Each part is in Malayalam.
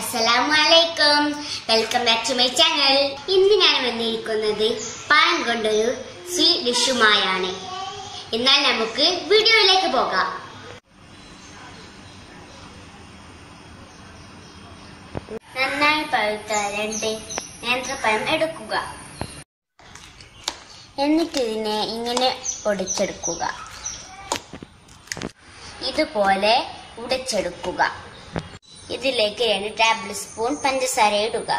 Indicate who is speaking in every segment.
Speaker 1: അസ്സലാമു അലൈക്കും welcome back to my channel ഇന്ന് ഞാൻ വന്നിരിക്കുന്നത് പഴം കൊണ്ടൊരു സ്വീറ്റ് ഡിഷുമായാണ് എന്നാൽ നമുക്ക് വീഡിയോയിലേക്ക് പോകാം നന്നായി പഴുത്ത രണ്ട് നേന്ത്രപ്പഴം എടുക്കുക എന്നിട്ട് ഇതിനെ ഇങ്ങനെ ഒടിച്ചെടുക്കുക ഇതുപോലെ ഉടച്ചെടുക്കുക ഇതിലേക്ക് രണ്ട് ടേബിൾ സ്പൂൺ പഞ്ചസാര ഇടുക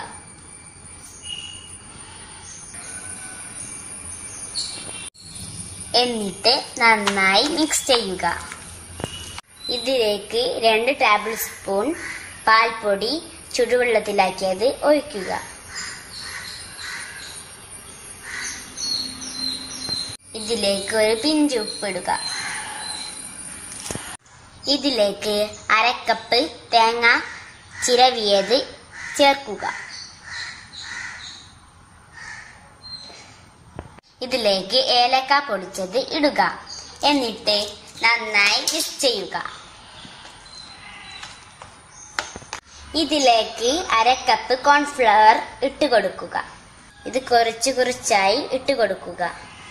Speaker 1: എന്നിട്ട് നന്നായി മിക്സ് ചെയ്യുക ഇതിലേക്ക് രണ്ട് ടേബിൾ സ്പൂൺ പാൽപ്പൊടി ചുടുവെള്ളത്തിലാക്കിയത് ഒഴിക്കുക ഇതിലേക്ക് ഒരു പിഞ്ച് ഉപ്പിടുക ഇതിലേക്ക് അരക്കപ്പ് തേങ്ങ ചിരവിയത് ചേർക്കുക ഇതിലേക്ക് ഏലക്ക പൊടിച്ചത് ഇടുക എന്നിട്ട് നന്നായി മിക്സ് ചെയ്യുക ഇതിലേക്ക് അരക്കപ്പ് കോൺഫ്ലവർ ഇട്ട് കൊടുക്കുക ഇത് കുറച്ച് കുറച്ചായി ഇട്ട് കൊടുക്കുക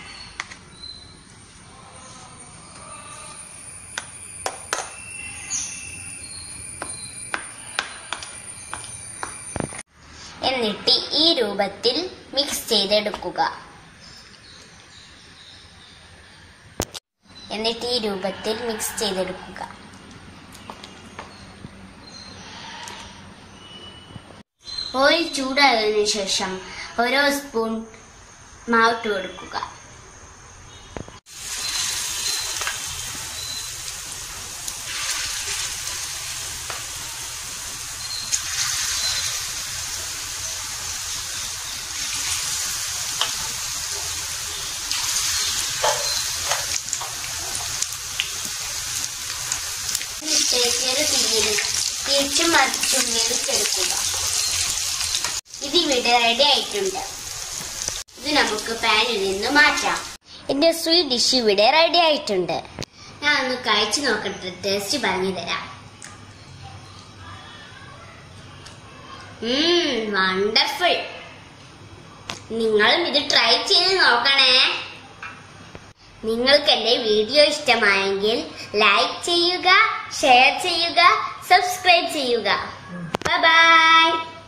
Speaker 1: എന്നിട്ട് ഈ രൂപത്തിൽ മിക്സ് ചെയ്തെടുക്കുക എന്നിട്ട് ഈ രൂപത്തിൽ മിക്സ് ചെയ്തെടുക്കുക ഓയിൽ ചൂടായതിനു ശേഷം ഓരോ സ്പൂൺ മാവിട്ട് കൊടുക്കുക ചെറു തീയിൽ തിരിച്ചും മറിച്ചും വേവിച്ചെടുക്കുക ഇത് ഇവിടെ റെഡി ആയിട്ടുണ്ട് ഇത് നമുക്ക് പാനിൽ നിന്ന് മാറ്റാം എന്റെ സ്വീറ്റ് ഡിഷ് ഇവിടെ റെഡി ആയിട്ടുണ്ട് ഞാൻ ഒന്ന് കഴിച്ചു നോക്കട്ടെ ടേസ്റ്റ് പറഞ്ഞു തരാം വണ്ടർഫുൾ നിങ്ങളും ഇത് ട്രൈ ചെയ്ത് നോക്കണേ നിങ്ങൾക്ക് എന്റെ വീഡിയോ ഇഷ്ടമായെങ്കിൽ ലൈക്ക് ചെയ്യുക ഷെയർ ചെയ്യുക സബ്സ്ക്രൈബ് ചെയ്യുക ബൈ